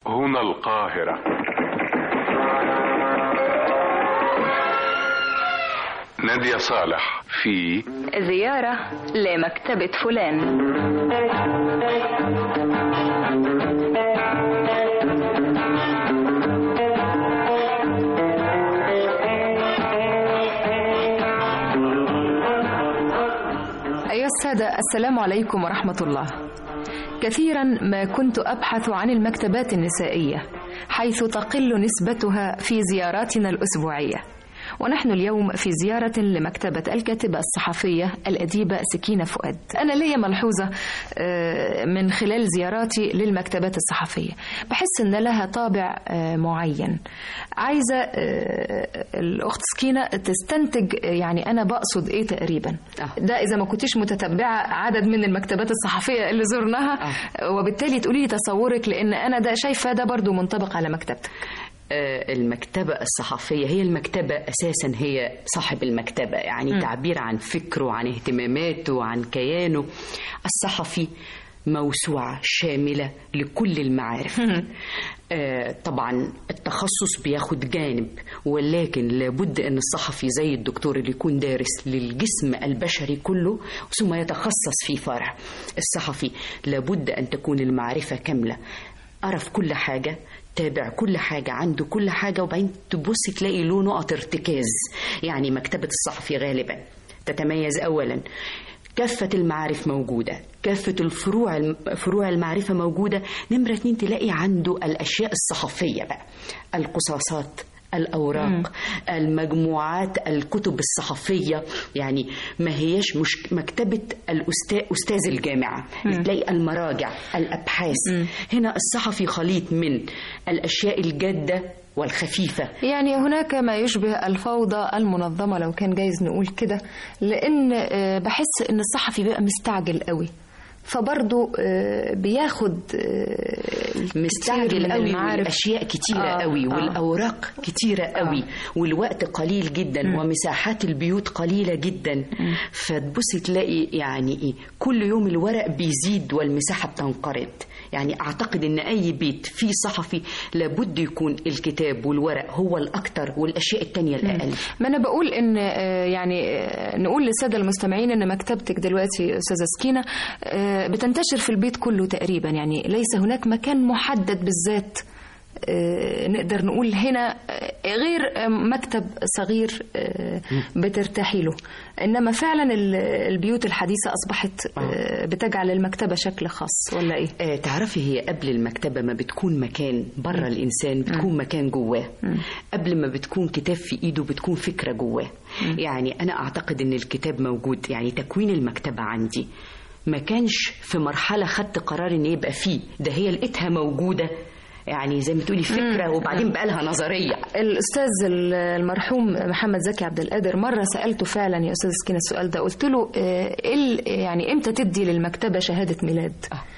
هنا القاهرة نادية صالح في زيارة لمكتبة فلان أيها السادة السلام عليكم ورحمة الله كثيرا ما كنت أبحث عن المكتبات النسائية حيث تقل نسبتها في زياراتنا الأسبوعية ونحن اليوم في زيارة لمكتبة الكاتبة الصحفية الأديبة سكينة فؤاد أنا لي ملحوظة آه، من خلال زياراتي للمكتبات الصحفية بحس أن لها طابع آه، معين عايزة آه، الأخت سكينة تستنتج آه، يعني أنا بقصد إيه تقريبا ده إذا ما كنتش متتبعة عدد من المكتبات الصحفية اللي زرناها وبالتالي تقولي لي تصورك لأن أنا ده شايفة ده برضو منطبق على مكتبتك آه، المكتبة الصحفية هي المكتبة أساسا هي صاحب المكتبة يعني مم. تعبير عن فكره عن اهتماماته عن كيانه الصحفي موسوعة شاملة لكل المعارف آه، طبعا التخصص بياخد جانب ولكن لابد ان الصحفي زي الدكتور اللي يكون دارس للجسم البشري كله ثم يتخصص في فرع الصحفي لابد ان تكون المعرفة كاملة عرف كل حاجة تابع كل حاجة عنده كل حاجة وبعدين تبص تلاقي له نقط ارتكاز يعني مكتبة الصحفي غالبا تتميز أولا كافة المعارف موجودة كافة الفروع فروع المعرفة موجودة نمرة اتنين تلاقي عنده الأشياء الصحفية بقى القصاصات الأوراق مم. المجموعات الكتب الصحفية يعني ما هيش مش مكتبة الأستاذ أستاذ الجامعة مم. تلاقي المراجع الأبحاث هنا الصحفي خليط من الأشياء الجادة والخفيفة يعني هناك ما يشبه الفوضى المنظمة لو كان جايز نقول كده لأن آه، بحس إن الصحفي بيبقى مستعجل قوي فبرضه آه، بياخد آه، مستعجل كتير من قوي المعارف. والاشياء كتيره آه، قوي آه. والاوراق كتيره قوي والوقت قليل جدا مم. ومساحات البيوت قليله جدا فتبصي تلاقي يعني ايه كل يوم الورق بيزيد والمساحه بتنقرض يعني اعتقد ان اي بيت فيه صحفي لابد يكون الكتاب والورق هو الاكتر والاشياء التانية الاقل ما انا بقول ان آه، يعني آه، نقول للساده المستمعين ان مكتبتك دلوقتي استاذه سكينه آه، بتنتشر في البيت كله تقريبا يعني ليس هناك مكان محدد بالذات آه، نقدر نقول هنا آه، غير آه، مكتب صغير آه، بترتاحي له انما فعلا ال- البيوت الحديثه اصبحت آه، بتجعل المكتبه شكل خاص ولا ايه آه تعرفي هي قبل المكتبة ما بتكون مكان بره الإنسان بتكون مكان جواه قبل ما بتكون كتاب في إيده بتكون فكرة جواه يعني أنا أعتقد إن الكتاب موجود يعني تكوين المكتبة عندي ما كانش في مرحلة خدت قرار إن يبقى فيه ده هي لقيتها موجودة يعني زي ما تقولي فكرة وبعدين بقى لها نظرية الاستاذ المرحوم محمد زكي عبد القادر مره سالته فعلا يا استاذ سكينه السؤال ده قلت له آه، إيه ال- يعني امتى تدي للمكتبه شهاده ميلاد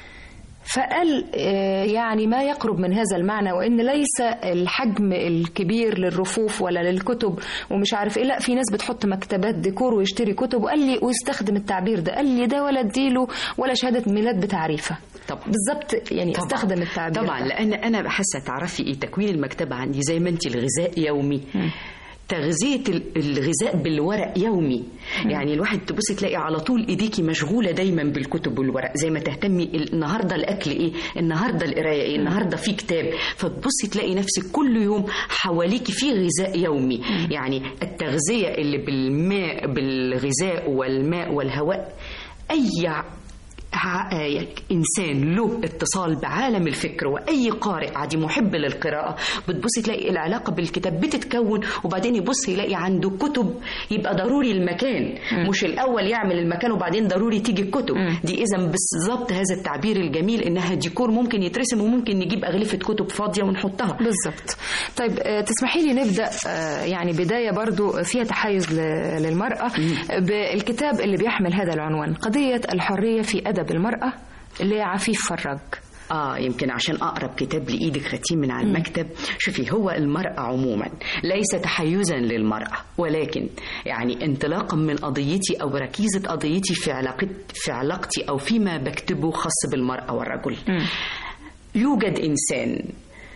فقال آه، يعني ما يقرب من هذا المعنى وان ليس الحجم الكبير للرفوف ولا للكتب ومش عارف ايه لا في ناس بتحط مكتبات ديكور ويشتري كتب وقال لي واستخدم التعبير ده قال لي ده ولا اديله ولا شهاده ميلاد بتعريفه طب بالظبط يعني طبعاً. استخدم التعبير طبعا ده. لان انا حاسه تعرفي ايه تكوين المكتبه عندي زي ما انت الغذاء يومي تغذية ال- الغذاء بالورق يومي يعني الواحد تبص تلاقي على طول ايديكي مشغولة دايما بالكتب والورق زي ما تهتمي ال- النهاردة الأكل ايه النهاردة القراية ايه النهاردة في كتاب فتبصي تلاقي نفسك كل يوم حواليكي في غذاء يومي يعني التغذية اللي بالماء بالغذاء والماء والهواء أي ع- انسان له اتصال بعالم الفكر واي قارئ عادي محب للقراءه بتبصي تلاقي العلاقه بالكتاب بتتكون وبعدين يبص يلاقي عنده كتب يبقى ضروري المكان مش الاول يعمل المكان وبعدين ضروري تيجي الكتب دي اذا بالظبط هذا التعبير الجميل انها ديكور ممكن يترسم وممكن نجيب اغلفه كتب فاضيه ونحطها بالظبط طيب آه، تسمحي لي نبدا آه، يعني بدايه برضو فيها تحيز ل- للمراه بالكتاب اللي بيحمل هذا العنوان قضيه الحريه في ادب المراه لعفيف فراج اه يمكن عشان اقرب كتاب لايدك ختيم من على المكتب شوفي هو المراه عموما ليس تحيزا للمراه ولكن يعني انطلاقا من قضيتي او ركيزه قضيتي في علاقتي في علاقتي او فيما بكتبه خاص بالمراه والرجل يوجد انسان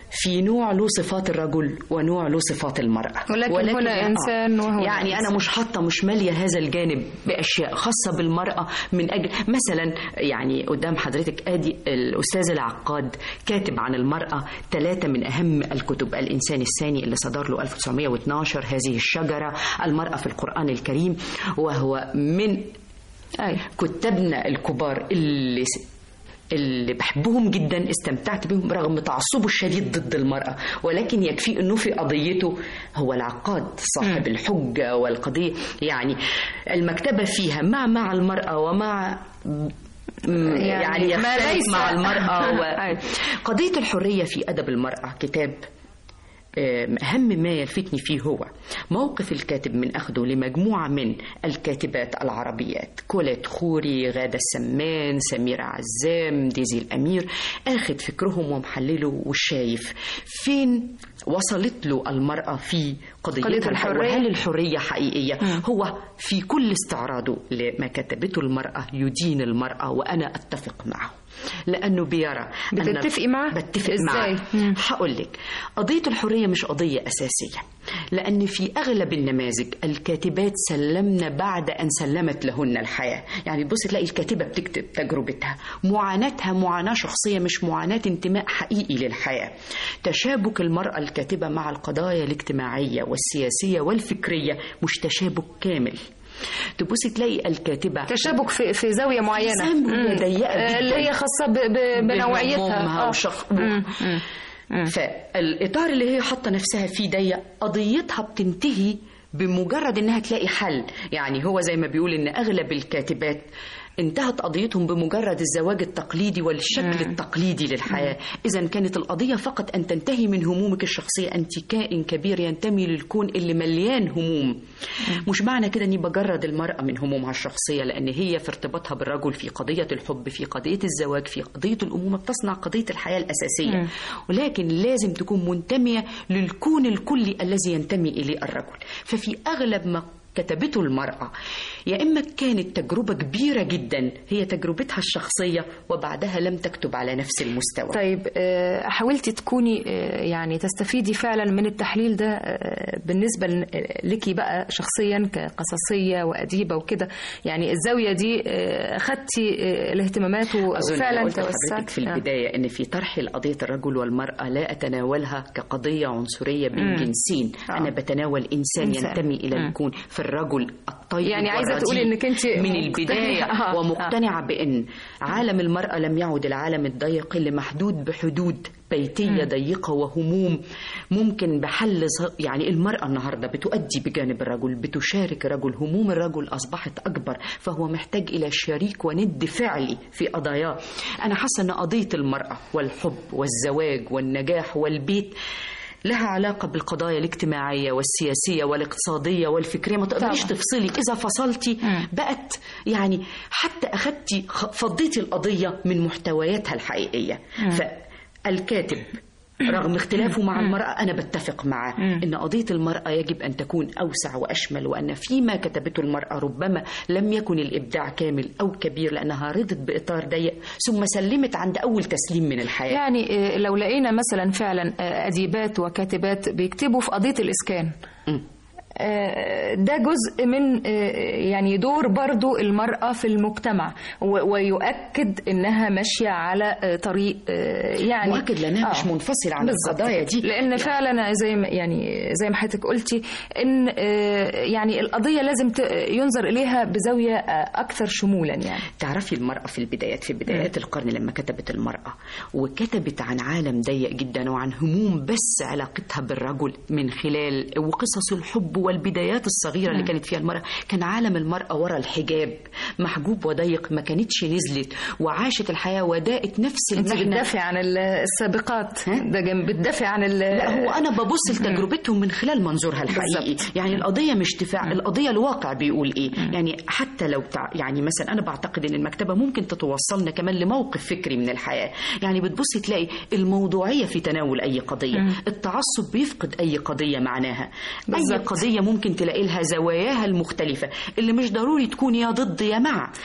في نوع له صفات الرجل ونوع له صفات المرأة ولكن هنا آه، إنسان وهنا يعني أنا إنسان. مش حاطة مش مالية هذا الجانب بأشياء خاصة بالمرأة من أجل مثلا يعني قدام حضرتك آدي الأستاذ العقاد كاتب عن المرأة ثلاثة من أهم الكتب الإنسان الثاني اللي صدر له 1912 هذه الشجرة المرأة في القرآن الكريم وهو من أي. كتابنا الكبار اللي اللي بحبهم جدا استمتعت بهم رغم تعصبه الشديد ضد المرأة ولكن يكفي أنه في قضيته هو العقاد صاحب الحجة والقضية يعني المكتبة فيها مع مع المرأة ومع يعني, يعني ما يختلف ليس- مع المرأة أي. و... قضية الحرية في أدب المرأة كتاب أهم ما يلفتني فيه هو موقف الكاتب من أخذه لمجموعة من الكاتبات العربيات كوليت خوري غادة السمان سميرة عزام ديزي الأمير أخذ فكرهم ومحلله وشايف فين وصلت له المرأة في قضية, قضية الحرية. وهل الحرية حقيقية هو في كل استعراضه لما كتبته المرأة يدين المرأة وأنا أتفق معه لأنه بيرى أن- بتتفقي معاه؟ بتفق إزاي؟ معاه مم. هقول لك قضية الحرية مش قضية أساسية لأن في أغلب النماذج الكاتبات سلمن بعد أن سلمت لهن الحياة يعني تبص تلاقي الكاتبة بتكتب تجربتها معاناتها معاناة شخصية مش معاناة انتماء حقيقي للحياة تشابك المرأة الكاتبة مع القضايا الاجتماعية والسياسية والفكرية مش تشابك كامل تبص تلاقي الكاتبة تشابك في في زاويه معينه زاوية مم. ضيقة آه، جداً. اللي هي خاصه ب- ب- بنوعيتها بهمومها آه. وشخ... مم. مم. فالاطار اللي هي حاطه نفسها فيه ضيق قضيتها بتنتهي بمجرد انها تلاقي حل يعني هو زي ما بيقول ان اغلب الكاتبات انتهت قضيتهم بمجرد الزواج التقليدي والشكل التقليدي للحياة إذا كانت القضية فقط أن تنتهي من همومك الشخصية أنت كائن كبير ينتمي للكون اللي مليان هموم مش معنى كده أني بجرد المرأة من همومها الشخصية لأن هي في ارتباطها بالرجل في قضية الحب في قضية الزواج في قضية الأمومة بتصنع قضية الحياة الأساسية ولكن لازم تكون منتمية للكون الكلي الذي ينتمي إليه الرجل ففي أغلب ما كتبته المرأة يا إما كانت تجربة كبيرة جدا هي تجربتها الشخصية وبعدها لم تكتب على نفس المستوى طيب آه، حاولتي تكوني آه، يعني تستفيدي فعلا من التحليل ده آه، بالنسبة ل- لك بقى شخصيا كقصصية وأديبة وكده يعني الزاوية دي آه، أخدتي آه، الاهتمامات أظن وفعلا قلت توسعت لحضرتك في آه. البداية إن في طرح قضية الرجل والمرأة لا أتناولها كقضية عنصرية بين جنسين آه. أنا بتناول إنسان, إنسان. ينتمي إلى مم. الكون في الرجل الطيب يعني عايزة والرديء تقولي إنك أنت من مقتنعة. البداية آه. ومقتنعة بأن عالم المرأة لم يعد العالم الضيق اللي محدود بحدود بيتية ضيقة وهموم ممكن بحل ص- يعني المرأة النهاردة بتؤدي بجانب الرجل بتشارك الرجل هموم الرجل أصبحت أكبر فهو محتاج إلى شريك وند فعلي في قضاياه أنا حاسة أن قضية المرأة والحب والزواج والنجاح والبيت لها علاقة بالقضايا الاجتماعية والسياسية والاقتصادية والفكرية ما تقدريش طبعا. تفصلي إذا فصلتي بقت يعني حتى أخدتي خ- فضيتي القضية من محتوياتها الحقيقية فالكاتب رغم اختلافه مع المرأة أنا بتفق معاه إن قضية المرأة يجب أن تكون أوسع وأشمل وأن فيما كتبته المرأة ربما لم يكن الإبداع كامل أو كبير لأنها رضت بإطار ضيق ثم سلمت عند أول تسليم من الحياة يعني آه، لو لقينا مثلا فعلا آه، أديبات وكاتبات بيكتبوا في قضية الإسكان م. آه، ده جزء من آه، يعني دور برضو المرأة في المجتمع و- ويؤكد إنها ماشية على آه، طريق آه، يعني مؤكد لأنها مش آه. منفصلة عن بالظبط القضايا كده. دي لأن فعلا زي ما يعني زي ما حضرتك قلتي إن آه، يعني القضية لازم ت- ينظر إليها بزاوية آه، أكثر شمولا يعني تعرفي المرأة في البدايات في بدايات القرن لما كتبت المرأة وكتبت عن عالم ضيق جدا وعن هموم بس علاقتها بالرجل من خلال وقصص الحب والبدايات الصغيرة اللي كانت فيها المرأة كان عالم المرأة ورا الحجاب محجوب وضيق ما كانتش نزلت وعاشت الحياة وداءت نفس انت المحنة بتدافع عن ال- السابقات ها؟ ده جنب بتدافع عن ال- لا هو انا ببص لتجربتهم من خلال منظورها الحقيقي يعني القضيه مش دفاع القضيه الواقع بيقول ايه يعني حتى لو تع... يعني مثلا انا بعتقد ان المكتبه ممكن تتوصلنا كمان لموقف فكري من الحياه يعني بتبص تلاقي الموضوعيه في تناول اي قضيه التعصب بيفقد اي قضيه معناها اي بالظبط. قضيه ممكن تلاقي لها زواياها المختلفه اللي مش ضروري تكون يا ضد يا مع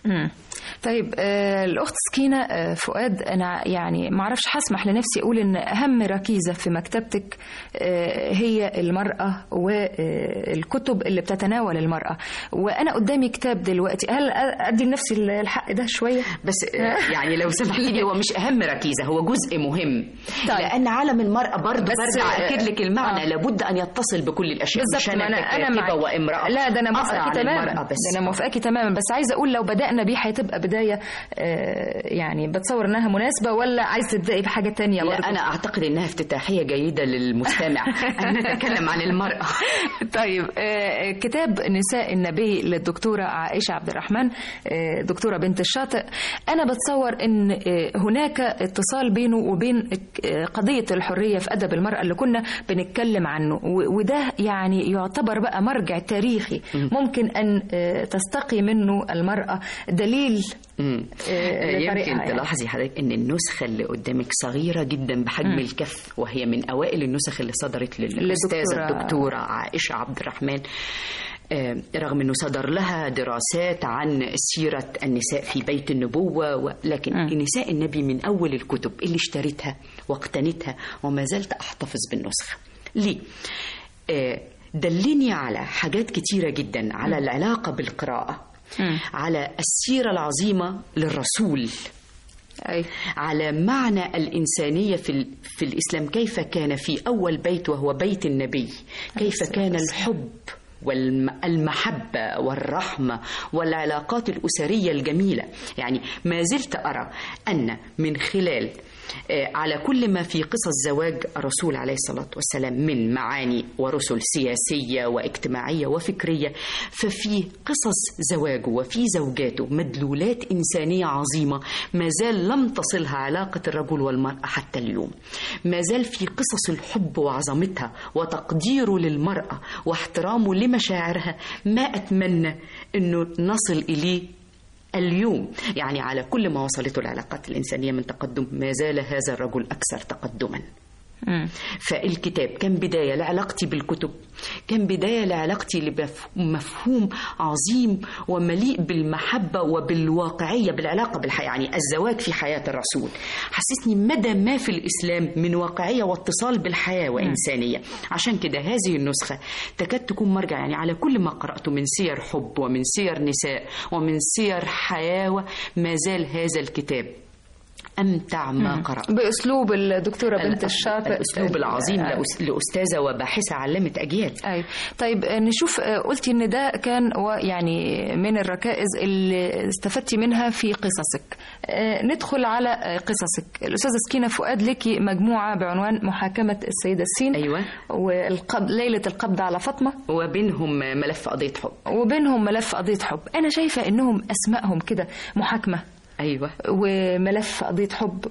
مم. طيب آه، الأخت سكينة آه، فؤاد أنا يعني ما أعرفش هسمح لنفسي أقول إن أهم ركيزة في مكتبتك آه، هي المرأة والكتب اللي بتتناول المرأة وأنا قدامي كتاب دلوقتي هل أدي لنفسي الحق ده شوية؟ بس آه، يعني لو سمحت لي هو مش اهم ركيزه هو جزء مهم طيب. لان عالم المراه برضه بس، برجع آه، اكد لك المعنى آه. لابد ان يتصل بكل الاشياء بالظبط مش ما انا انا انا ككاتبه معاك. وامراه لا ده انا أقرأ موافقاكي عن تماما المرأة بس ده انا موافقاكي تماما بس عايزه اقول لو بدانا بيه هتبقى بدايه آه، يعني بتصور انها مناسبه ولا عايز تبداي بحاجه تانية برضه لا انا اعتقد انها افتتاحيه جيده للمستمع ان نتكلم عن المراه طيب آه، كتاب نساء النبي للدكتورة عائشة عبد الرحمن آه، دكتورة بنت الشاطئ أنا بتصور أن آه، هناك اتصال بينه وبين آه، قضية الحرية في أدب المرأة اللي كنا بنتكلم عنه و- وده يعني يعتبر بقى مرجع تاريخي ممكن أن آه، تستقي منه المرأة دليل مم. آه، لطريقها يمكن يعني. تلاحظي حضرتك ان النسخه اللي قدامك صغيره جدا بحجم الكف وهي من اوائل النسخ اللي صدرت للاستاذه للدكتورة. الدكتوره عائشه عبد الرحمن آه، رغم انه صدر لها دراسات عن سيره النساء في بيت النبوه و- لكن نساء النبي من اول الكتب اللي اشتريتها واقتنيتها وما زلت احتفظ بالنسخه ليه آه، دلني على حاجات كتيره جدا على العلاقه بالقراءه على السيره العظيمه للرسول أي. على معنى الإنسانية في, ال- في الإسلام كيف كان في أول بيت وهو بيت النبي كيف كان الحب والمحبة والرحمة والعلاقات الأسرية الجميلة يعني ما زلت أرى أن من خلال آه، على كل ما في قصص زواج الرسول عليه الصلاة والسلام من معاني ورسل سياسية واجتماعية وفكرية ففي قصص زواجه وفي زوجاته مدلولات إنسانية عظيمة ما زال لم تصلها علاقة الرجل والمرأة حتى اليوم ما زال في قصص الحب وعظمتها وتقديره للمرأة واحترامه لمشاعرها ما أتمنى أنه نصل إليه اليوم يعني على كل ما وصلته العلاقات الإنسانية من تقدم ما زال هذا الرجل أكثر تقدما مم. فالكتاب كان بداية لعلاقتي بالكتب كان بداية لعلاقتي لمفهوم عظيم ومليء بالمحبة وبالواقعية بالعلاقة بالحياة يعني الزواج في حياة الرسول حسسني مدى ما في الإسلام من واقعية واتصال بالحياة وإنسانية عشان كده هذه النسخة تكاد تكون مرجع يعني على كل ما قرأته من سير حب ومن سير نساء ومن سير حياة ما زال هذا الكتاب أمتع ما قرأت بأسلوب الدكتورة بنت الأس- الشاطئ الأسلوب العظيم آه، لأس- لأستاذة وباحثة علمت أجيال أي طيب آه، نشوف آه، قلتي ان ده كان و- يعني من الركائز اللي استفدتي منها في قصصك آه، ندخل على آه، قصصك الأستاذة سكينة فؤاد لك مجموعة بعنوان محاكمة السيدة السين أيوة. والقبض ليلة القبض على فاطمة وبينهم ملف قضية حب وبينهم ملف قضية حب أنا شايفة إنهم أسمائهم كده محاكمة أيوة وملف قضية حب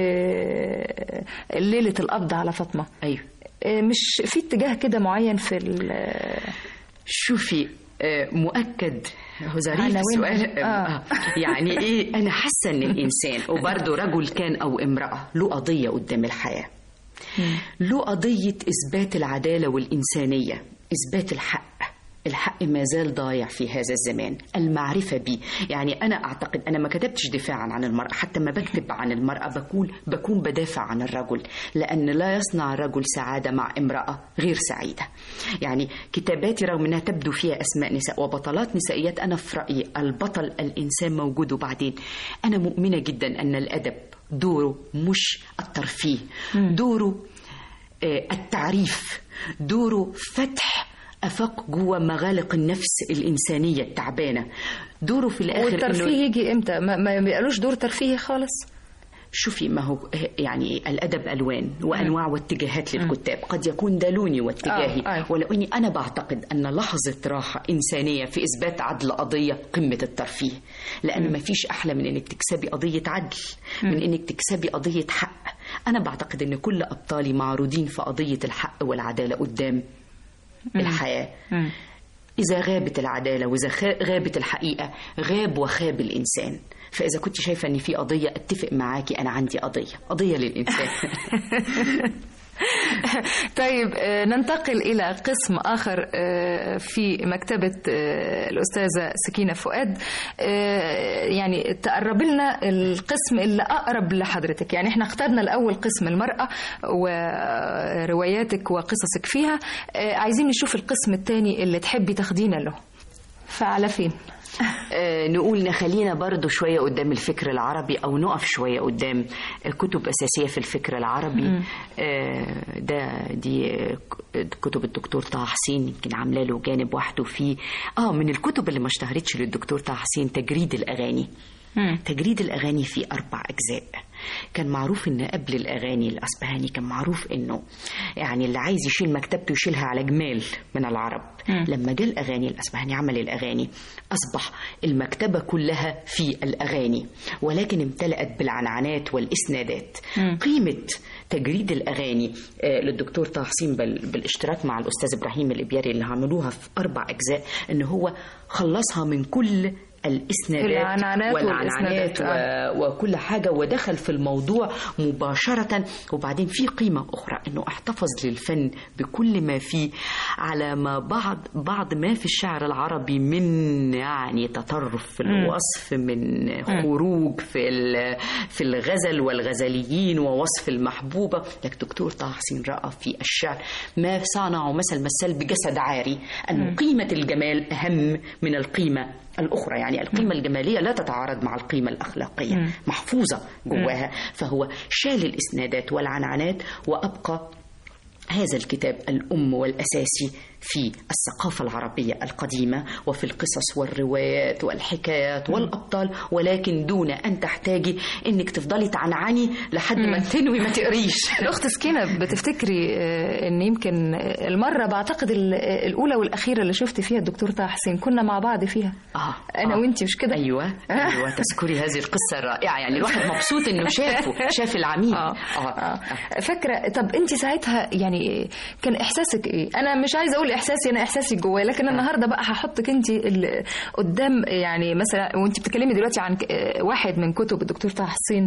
وليلة القبض على فاطمة أيوة آه، مش في اتجاه كده معين في ال- شوفي آه، مؤكد هو ظريف عناوين. السؤال آه. آه. يعني ايه انا حاسه ان الانسان وبرضه رجل كان او امراه له قضيه قدام الحياه له قضيه اثبات العداله والانسانيه اثبات الحق الحق ما زال ضايع في هذا الزمان المعرفة به يعني أنا أعتقد أنا ما كتبتش دفاعا عن المرأة حتى ما بكتب عن المرأة بكون, بكون بدافع عن الرجل لأن لا يصنع الرجل سعادة مع امرأة غير سعيدة يعني كتاباتي رغم أنها تبدو فيها أسماء نساء وبطلات نسائيات أنا في رأيي البطل الإنسان موجود وبعدين أنا مؤمنة جدا أن الأدب دوره مش الترفيه دوره آه، التعريف دوره فتح افاق جوه مغالق النفس الانسانيه التعبانه دوره في الاخر والترفيه يجي امتى ما, ما بيقالوش دور ترفيهي خالص شوفي ما هو يعني الادب الوان وانواع واتجاهات للكتاب قد يكون ده لوني واتجاهي آه، آه. ولو اني انا بعتقد ان لحظه راحه انسانيه في اثبات عدل قضيه قمه الترفيه لان ما فيش احلى من انك تكسبي قضيه عدل من انك تكسبي قضيه حق انا بعتقد ان كل ابطالي معروضين في قضيه الحق والعداله قدام الحياه إذا غابت العدالة وإذا خا- غابت الحقيقة غاب وخاب الإنسان فإذا كنت شايفة أن في قضية أتفق معاكي أنا عندي قضية قضية للإنسان طيب آه، ننتقل إلى قسم آخر آه، في مكتبة آه، الأستاذة سكينة فؤاد آه، يعني تقرب لنا القسم اللي أقرب لحضرتك يعني احنا اخترنا الأول قسم المرأة ورواياتك وقصصك فيها آه، عايزين نشوف القسم الثاني اللي تحبي تاخدينا له فعلى فين؟ آه، نقول نخلينا برضو شوية قدام الفكر العربي أو نقف شوية قدام كتب أساسية في الفكر العربي آه، ده دي آه، كتب الدكتور طه حسين يمكن عاملة له جانب وحده فيه اه من الكتب اللي ما اشتهرتش للدكتور طه حسين تجريد الأغاني تجريد الأغاني فيه أربع أجزاء كان معروف إن قبل الأغاني الأسبهاني كان معروف إنه يعني اللي عايز يشيل مكتبته يشيلها على جمال من العرب لما جاء الأغاني الأسبهاني عمل الأغاني أصبح المكتبة كلها في الأغاني ولكن امتلأت بالعنعنات والإسنادات قيمة تجريد الأغاني آه، للدكتور طه حسين بال- بالاشتراك مع الأستاذ إبراهيم الإبياري اللي عملوها في أربع أجزاء إن هو خلصها من كل الإسنادات العنعنات والعنعنات والإسنادات، و... وكل حاجة ودخل في الموضوع مباشرة وبعدين في قيمة أخرى أنه احتفظ للفن بكل ما فيه على ما بعض بعض ما في الشعر العربي من يعني تطرف في الوصف من خروج في ال- في الغزل والغزليين ووصف المحبوبة لكن دكتور طه حسين رأى في الشعر ما صنعه مثل مثل بجسد عاري أن قيمة الجمال أهم من القيمة الأخرى يعني القيمة الجمالية لا تتعارض مع القيمة الأخلاقية محفوظة جواها فهو شال الإسنادات والعنعنات وأبقى هذا الكتاب الأم والأساسي في الثقافة العربية القديمة وفي القصص والروايات والحكايات والأبطال ولكن دون أن تحتاجي أنك تفضلي تعنعني لحد ما تنوي ما تقريش الأخت سكينة بتفتكري آه، إن يمكن المرة بعتقد ال- الأولى والأخيرة اللي شفت فيها الدكتور طه حسين كنا مع بعض فيها آه أنا آه. وأنتي مش كده؟ ايوه ايوه تذكري هذه القصه الرائعه يعني الواحد مبسوط انه شافه شاف العميل آه. آه. فاكرة طب أنت ساعتها يعني كان إحساسك إيه؟ أنا مش عايزة أقول إحساسي أنا إحساسي جوايا لكن النهاردة بقى هحطك أنت ال- قدام يعني مثلا وأنت بتتكلمي دلوقتي عن ك- واحد من كتب الدكتور طه حسين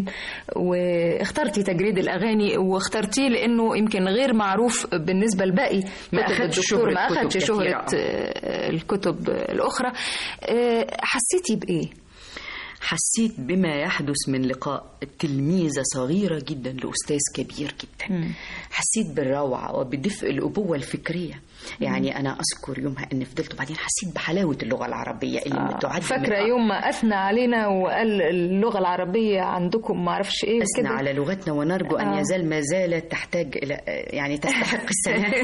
واخترتي تجريد الأغاني واخترتيه لأنه يمكن غير معروف بالنسبة لباقي ما كتب أخدش الدكتور شهرة ما كتب أخدش كثيرة. شهرة آه، الكتب الأخرى آه، حسيتي بإيه؟ حسيت بما يحدث من لقاء تلميذة صغيرة جدا لأستاذ كبير جدا حسيت بالروعة وبدفء الأبوة الفكرية يعني أنا أذكر يومها أني فضلت وبعدين حسيت بحلاوة اللغة العربية اللي آه، بتعد فاكرة من- يوم ما أثنى علينا وقال اللغة العربية عندكم ما أعرفش إيه أثنى وكده على لغتنا ونرجو أن آه. يزال ما زالت تحتاج إلى يعني تستحق الثناء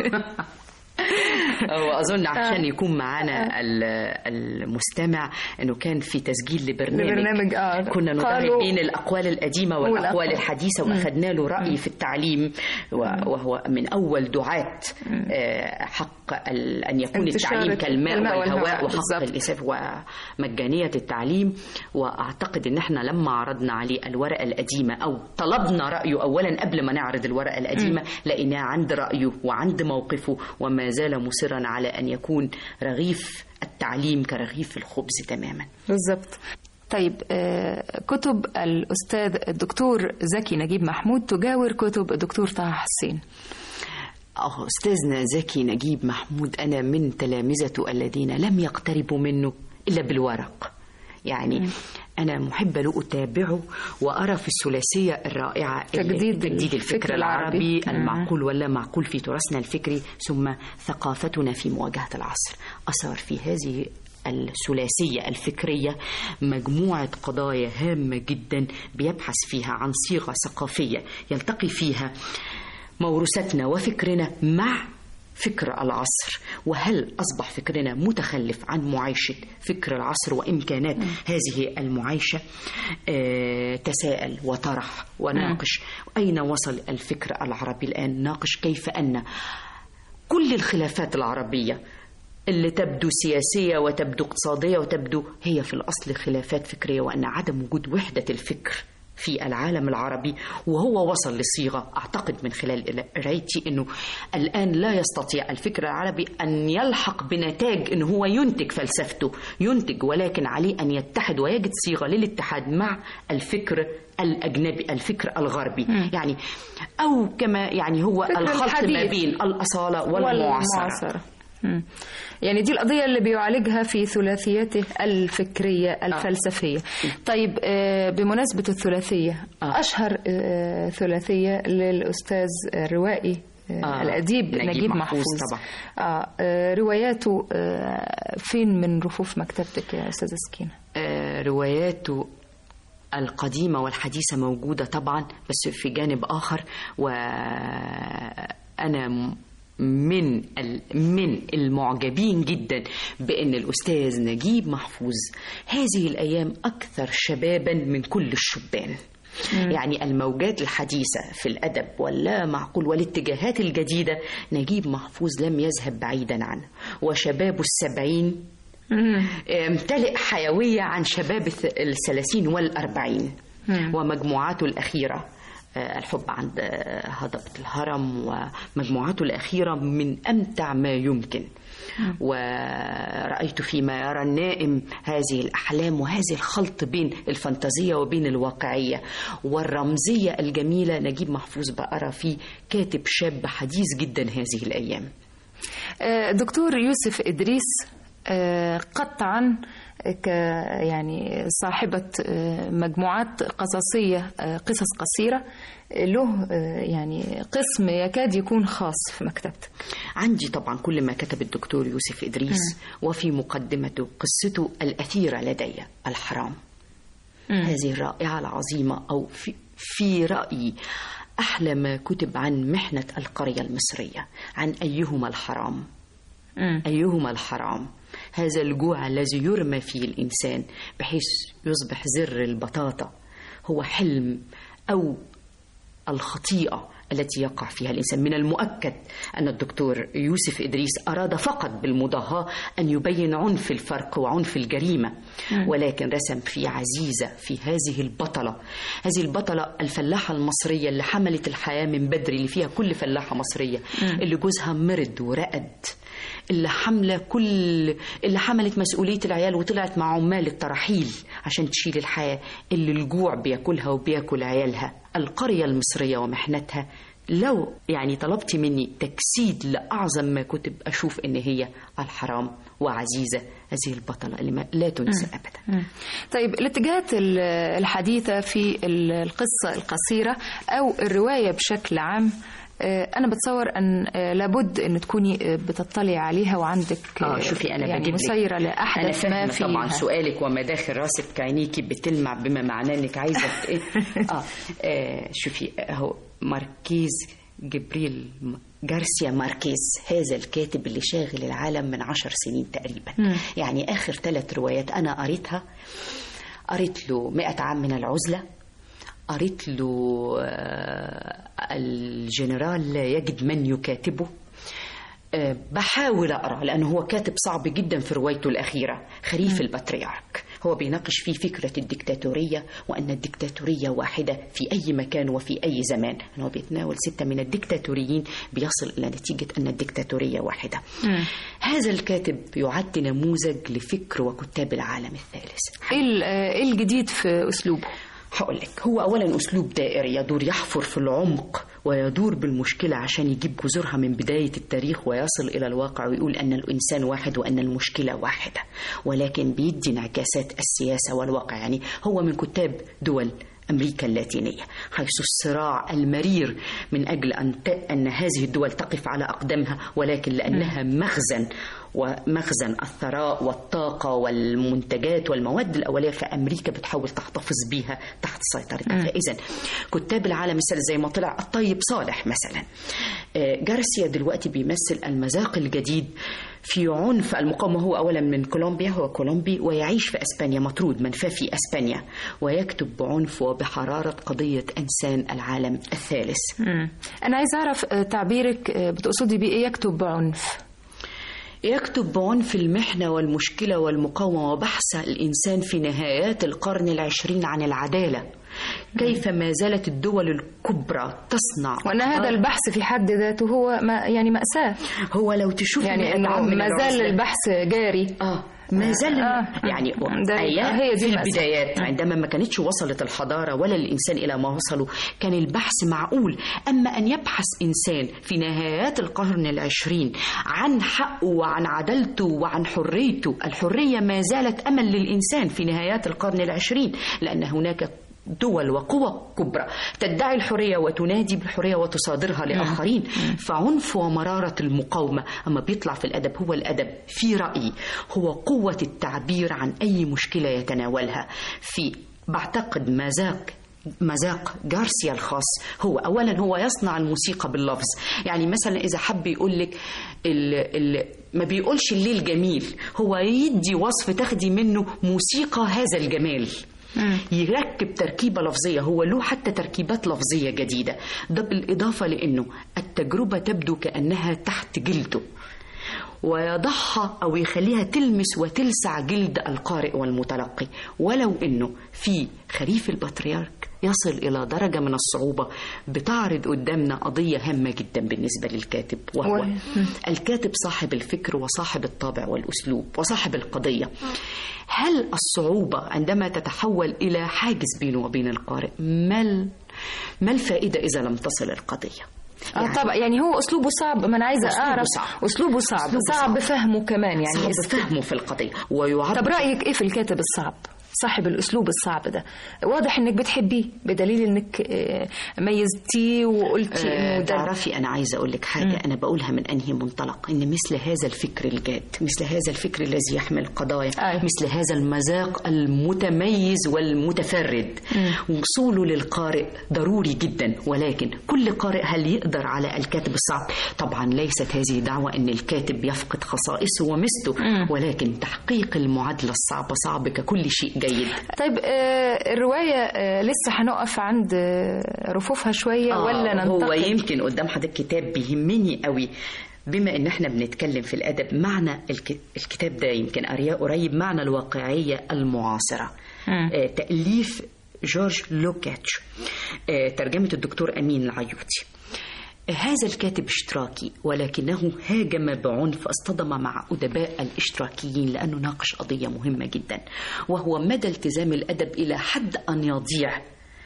وأظن عشان يكون معانا ال- المستمع أنه كان في تسجيل لبرنامج لبرنامج، آه. كنا ندرب قالوا- بين الأقوال القديمة والأقوال والأقوال. الحديثة وأخذنا له رأي في التعليم و- وهو من أول دعاة آه، حق ال- أن يكون انتشار التعليم كالماء الماء والهواء والهواء، وحق بالظبط. الإساف ومجانية التعليم وأعتقد إن إحنا لما عرضنا عليه الورقة القديمة أو طلبنا رأيه أولا قبل ما نعرض الورقة القديمة لقيناه عند رأيه وعند موقفه وما زال مصرا على أن يكون رغيف التعليم كرغيف الخبز تماما بالظبط طيب آه، كتب الأستاذ الدكتور زكي نجيب محمود تجاور كتب الدكتور طه حسين أه أستاذنا زكي نجيب محمود أنا من تلامذته الذين لم يقتربوا منه إلا بالورق يعني أنا محبة له أتابعه وأرى في الثلاثية الرائعة اللي- تجديد تجديد الفكر الفكر العربي. العربي مم. المعقول ولا معقول في تراثنا الفكري ثم ثقافتنا في مواجهة العصر أثر في هذه الثلاثية الفكرية مجموعة قضايا هامة جدا بيبحث فيها عن صيغة ثقافية يلتقي فيها موروثاتنا وفكرنا مع فكر العصر وهل أصبح فكرنا متخلف عن معايشة فكر العصر وإمكانات هذه المعايشة آه، تساءل وطرح وناقش أين وصل الفكر العربي الآن ناقش كيف أن كل الخلافات العربية اللي تبدو سياسية وتبدو اقتصادية وتبدو هي في الأصل خلافات فكرية وأن عدم وجود وحدة الفكر في العالم العربي وهو وصل لصيغة أعتقد من خلال قرايتي أنه الآن لا يستطيع الفكر العربي أن يلحق بنتاج أنه هو ينتج فلسفته ينتج ولكن عليه أن يتحد ويجد صيغة للاتحاد مع الفكر الأجنبي الفكر الغربي م. يعني أو كما يعني هو الخلط الحديث. ما بين الأصالة والمعاصرة, والمعاصرة. يعني دي القضية اللي بيعالجها في ثلاثيته الفكرية الفلسفية آه. طيب بمناسبة الثلاثية آه. أشهر ثلاثية للأستاذ الروائي آه. الأديب نجيب, نجيب محفوظ, محفوظ طبعا آه. رواياته فين من رفوف مكتبتك يا أستاذة سكينة آه رواياته القديمة والحديثة موجودة طبعا بس في جانب آخر وأنا من من المعجبين جدا بان الاستاذ نجيب محفوظ هذه الايام اكثر شبابا من كل الشبان مم. يعني الموجات الحديثة في الأدب واللا معقول والاتجاهات الجديدة نجيب محفوظ لم يذهب بعيدا عنه وشباب السبعين امتلئ حيوية عن شباب الثلاثين والأربعين مم. ومجموعاته الأخيرة الحب عند هضبة الهرم ومجموعاته الأخيرة من أمتع ما يمكن ورأيت فيما يرى النائم هذه الأحلام وهذه الخلط بين الفانتازية وبين الواقعية والرمزية الجميلة نجيب محفوظ بقرا فيه كاتب شاب حديث جدا هذه الأيام دكتور يوسف إدريس قطعا ك يعني صاحبة مجموعات قصصية قصص قصيرة له يعني قسم يكاد يكون خاص في مكتبتك عندي طبعا كل ما كتب الدكتور يوسف إدريس م. وفي مقدمته قصته الأثيرة لدي الحرام م. هذه الرائعة العظيمة أو في, في رأيي أحلى ما كتب عن محنة القرية المصرية عن أيهما الحرام م. أيهما الحرام هذا الجوع الذي يرمى فيه الإنسان بحيث يصبح زر البطاطا هو حلم أو الخطيئة التي يقع فيها الإنسان من المؤكد أن الدكتور يوسف إدريس أراد فقط بالمضاهاة أن يبين عنف الفرق وعنف الجريمة ولكن رسم في عزيزة في هذه البطلة هذه البطلة الفلاحة المصرية اللي حملت الحياة من بدري اللي فيها كل فلاحة مصرية اللي جوزها مرض ورقد اللي حاملة كل اللي حملت مسؤولية العيال وطلعت مع عمال الترحيل عشان تشيل الحياة اللي الجوع بياكلها وبياكل عيالها القرية المصرية ومحنتها لو يعني طلبت مني تجسيد لأعظم ما كتب أشوف إن هي الحرام وعزيزة هذه البطلة اللي ما لا تنسى أبدا مم. طيب الاتجاهات الحديثة في القصة القصيرة أو الرواية بشكل عام أنا بتصور أن لابد أن تكوني بتطلعي عليها وعندك آه شوفي أنا يعني مسيرة لأحدث أنا ما فيها طبعا سؤالك ومداخل راسك عينيكي بتلمع بما معناه أنك عايزة إيه آه, آه شوفي أهو ماركيز جبريل جارسيا ماركيز هذا الكاتب اللي شاغل العالم من عشر سنين تقريبا م. يعني آخر ثلاث روايات أنا قريتها قريت له مئة عام من العزلة قريت له الجنرال لا يجد من يكاتبه بحاول أقرأ لأنه هو كاتب صعب جدا في روايته الأخيرة خريف البطريرك هو بيناقش فيه فكرة الدكتاتورية وأن الدكتاتورية واحدة في أي مكان وفي أي زمان هو بيتناول ستة من الدكتاتوريين بيصل إلى نتيجة أن الدكتاتورية واحدة م. هذا الكاتب يعد نموذج لفكر وكتاب العالم الثالث إيه الجديد في أسلوبه؟ هقول لك هو اولا اسلوب دائري يدور يحفر في العمق ويدور بالمشكله عشان يجيب جذورها من بدايه التاريخ ويصل الى الواقع ويقول ان الانسان واحد وان المشكله واحده ولكن بيدي انعكاسات السياسه والواقع يعني هو من كتاب دول أمريكا اللاتينية حيث الصراع المرير من أجل أن, ت... أن هذه الدول تقف على أقدامها ولكن لأنها مخزن ومخزن الثراء والطاقة والمنتجات والمواد الأولية فأمريكا بتحاول تحتفظ بيها تحت سيطرتها فإذا كتاب العالم الثالث زي ما طلع الطيب صالح مثلا جارسيا دلوقتي بيمثل المذاق الجديد في عنف المقاومة هو أولا من كولومبيا هو كولومبي ويعيش في أسبانيا مطرود منفى في أسبانيا ويكتب بعنف وبحرارة قضية إنسان العالم الثالث مم. أنا عايز أعرف تعبيرك بتقصدي بإيه يكتب بعنف يكتب بعنف المحنة والمشكلة والمقاومة وبحث الإنسان في نهايات القرن العشرين عن العدالة كيف ما زالت الدول الكبرى تصنع وان هذا أخبار. البحث في حد ذاته هو ما يعني ماساه هو لو تشوف يعني انه ما زال البحث جاري اه ما زال آه. يعني ده- أيام هي دي في المأساة. البدايات عندما ما كانتش وصلت الحضارة ولا الإنسان إلى ما وصلوا كان البحث معقول أما أن يبحث إنسان في نهايات القرن العشرين عن حقه وعن عدالته وعن حريته الحرية ما زالت أمل للإنسان في نهايات القرن العشرين لأن هناك دول وقوى كبرى تدعي الحرية وتنادي بالحرية وتصادرها لآخرين فعنف ومرارة المقاومة أما بيطلع في الأدب هو الأدب في رأيي هو قوة التعبير عن أي مشكلة يتناولها في بعتقد مذاق مذاق جارسيا الخاص هو اولا هو يصنع الموسيقى باللفظ يعني مثلا اذا حب يقول لك ال ال ما بيقولش الليل جميل هو يدي وصف تاخدي منه موسيقى هذا الجمال يركب تركيبة لفظية هو له حتى تركيبات لفظية جديدة ده بالإضافة لأنه التجربة تبدو كأنها تحت جلده ويضعها أو يخليها تلمس وتلسع جلد القارئ والمتلقي ولو أنه في خريف البطريرك يصل إلى درجة من الصعوبة بتعرض قدامنا قضية هامة جدا بالنسبة للكاتب وهو و- الكاتب صاحب الفكر وصاحب الطابع والأسلوب وصاحب القضية هل الصعوبة عندما تتحول إلى حاجز بينه وبين القارئ ما ال- ما الفائدة إذا لم تصل القضية اه طبعا يعني هو اسلوبه صعب ما انا عايزه أسلوبه اعرف صعب. اسلوبه صعب أسلوبه صعب صعب. فهمه كمان يعني صعب إذا- فهمه في القضية ويعبر طب رايك ايه في الكاتب الصعب صاحب الاسلوب الصعب ده واضح انك بتحبيه بدليل انك آه، ميزتيه وقلتي آه، انه ده تعرفي انا عايزه اقول لك حاجه انا بقولها من انهي منطلق ان مثل هذا الفكر الجاد مثل هذا الفكر الذي يحمل قضايا أي. مثل هذا المذاق المتميز والمتفرد وصوله للقارئ ضروري جدا ولكن كل قارئ هل يقدر على الكاتب الصعب طبعا ليست هذه دعوه ان الكاتب يفقد خصائصه ومثله ولكن تحقيق المعادله الصعبه صعب ككل شيء جيد طيب آه، الروايه آه، لسه هنقف عند آه، رفوفها شويه آه، ولا هو ننتقل يمكن قدام حضرتك كتاب بيهمني قوي بما ان احنا بنتكلم في الادب معنى الك- الكتاب ده يمكن قرياه قريب معنى الواقعيه المعاصره مم. آه تاليف جورج لوكاتش آه ترجمه الدكتور امين العيوطي هذا الكاتب اشتراكي ولكنه هاجم بعنف اصطدم مع أدباء الاشتراكيين لأنه ناقش قضية مهمة جدا وهو مدى التزام الأدب إلى حد أن يضيع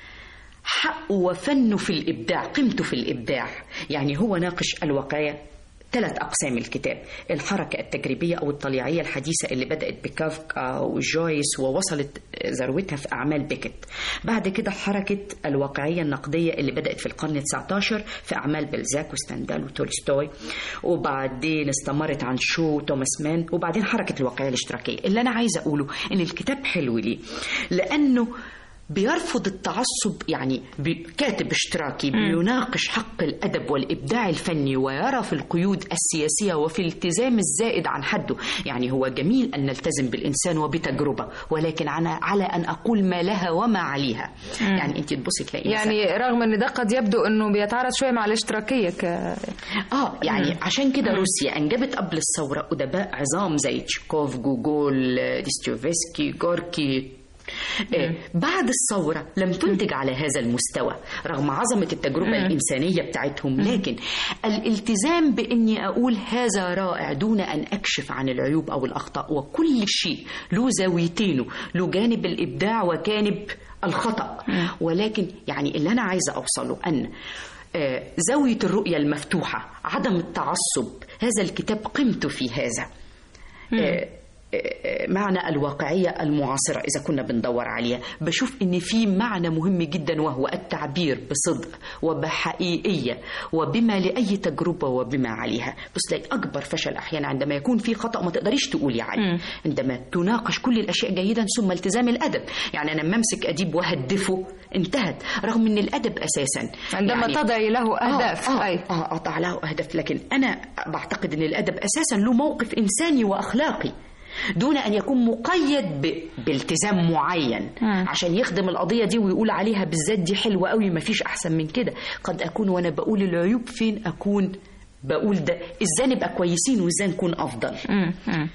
حقه وفنه في الإبداع قيمته في الإبداع يعني هو ناقش الواقعية ثلاث أقسام الكتاب الحركة التجريبية أو الطليعية الحديثة اللي بدأت بكافكا وجويس ووصلت ذروتها في أعمال بيكت بعد كده حركة الواقعية النقدية اللي بدأت في القرن 19 في أعمال بلزاك وستاندال وتولستوي وبعدين استمرت عن شو وتوماس مان وبعدين حركة الواقعية الاشتراكية اللي أنا عايزة أقوله إن الكتاب حلو ليه لأنه بيرفض التعصب يعني بي- كاتب اشتراكي بيناقش حق الأدب والإبداع الفني ويرى في القيود السياسية وفي الالتزام الزائد عن حده يعني هو جميل أن نلتزم بالإنسان وبتجربة ولكن على, على أن أقول ما لها وما عليها يعني أنت تبصي تلاقي مثلاً- يعني رغم ان ده قد يبدو انه بيتعارض شويه مع الاشتراكيه ك اه يعني عشان كده روسيا انجبت قبل الثوره ادباء عظام زي تشيكوف جوجول آه، ديستويفسكي جوركي آه، بعد الثورة لم تنتج على هذا المستوى رغم عظمة التجربة الإنسانية بتاعتهم لكن الالتزام بإني أقول هذا رائع دون أن أكشف عن العيوب أو الأخطاء وكل شيء له زاويتينه له جانب الإبداع وجانب الخطأ ولكن يعني اللي أنا عايزة أوصله أن آه، زاوية الرؤية المفتوحة عدم التعصب هذا الكتاب قيمته في هذا آه، آه، معنى الواقعية المعاصرة إذا كنا بندور عليها بشوف إن في معنى مهم جدا وهو التعبير بصدق وبحقيقية وبما لأي تجربة وبما عليها بس تلاقي أكبر فشل أحيانا عندما يكون في خطأ ما تقدريش تقولي عليه عندما تناقش كل الأشياء جيدا ثم التزام الأدب يعني أنا لما أمسك أديب وهدفه انتهت رغم أن الأدب أساسا عندما يعني تضعي له اهداف آه, أي. آه, آه أضع له أهداف لكن أنا بعتقد أن الأدب أساسا له موقف إنساني وأخلاقي دون أن يكون مقيد ب... بالتزام معين عشان يخدم القضية دي ويقول عليها بالذات دي حلوة قوي مفيش أحسن من كده قد أكون وأنا بقول العيوب فين أكون بقول ده إزاي نبقى كويسين وإزاي نكون أفضل مم. مم.